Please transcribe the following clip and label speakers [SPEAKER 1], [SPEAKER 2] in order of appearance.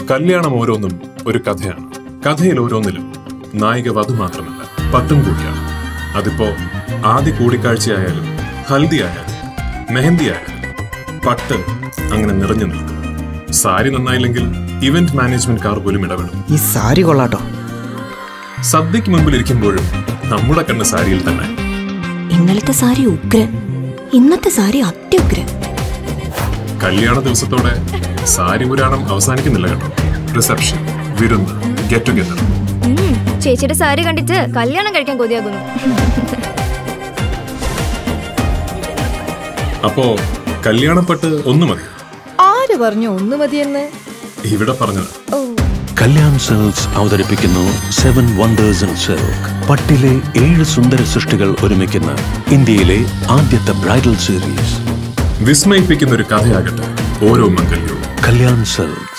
[SPEAKER 1] കല്യാണം ഓരോന്നും ഒരു കഥയാണ് കഥയിൽ ഓരോന്നിലും നായിക വധു മാത്രമല്ല പട്ടും കൂടിയാണ് അതിപ്പോ ആദ്യ കൂടിക്കാഴ്ചയായാലും ഹൽദി ആയാലും മെഹന്തി ആയാലും പട്ട് അങ്ങനെ നിറഞ്ഞു നിൽക്കും സാരി നന്നായില്ലെങ്കിൽ ഇവന്റ് മാനേജ്മെന്റ് കാർ പോലും ഇടപെടും
[SPEAKER 2] ഈ സാരി കൊള്ളാട്ടോ
[SPEAKER 1] സദ്യക്ക് മുമ്പിൽ ഇരിക്കുമ്പോഴും നമ്മുടെ കണ്ണ് സാരിയിൽ തന്നെ
[SPEAKER 3] ഇന്നലത്തെ സാരി ഉഗ്രൻ ഇന്നത്തെ സാരി അത്യുഗ്രൻ
[SPEAKER 1] കല്യാണ ദിവസത്തോടെ സാരി പുരാണം അവസാനിക്കുന്നില്ല കേട്ടോ റിസപ്ഷൻ വിരുന്ന് ഗെറ്റ് ടുഗെദർ
[SPEAKER 4] ഉം, ചേച്ചിയുടെ സാരി കണ്ടിട്ട് കല്യാണം കഴിക്കാൻ കൊതിയാകുന്നു
[SPEAKER 1] അപ്പോ കല്യാണപ്പെട്ട് ഒന്നു മതി
[SPEAKER 5] ആര് പറഞ്ഞു ഒന്ന് മതിയെന്ന്
[SPEAKER 1] ഇവിടെ പറഞ്ഞത്
[SPEAKER 6] കല്യാൺ സിൽക്സ് അവതരിപ്പിക്കുന്നു സെവൻ വണ്ടേഴ്സ് ഇൻ സിൽക്ക് പട്ടിലെ ഏഴ് സുന്ദര സൃഷ്ടികൾ ഒരുമിക്കുന്ന ഇന്ത്യയിലെ ആദ്യത്തെ ബ്രൈഡൽ സീരീസ്
[SPEAKER 1] വിസ്മയിപ്പിക്കുന്ന ഒരു കഥയാകട്ടെ ഓരോ മംഗല്യവും
[SPEAKER 6] കല്യാൺ സിൽക്സ്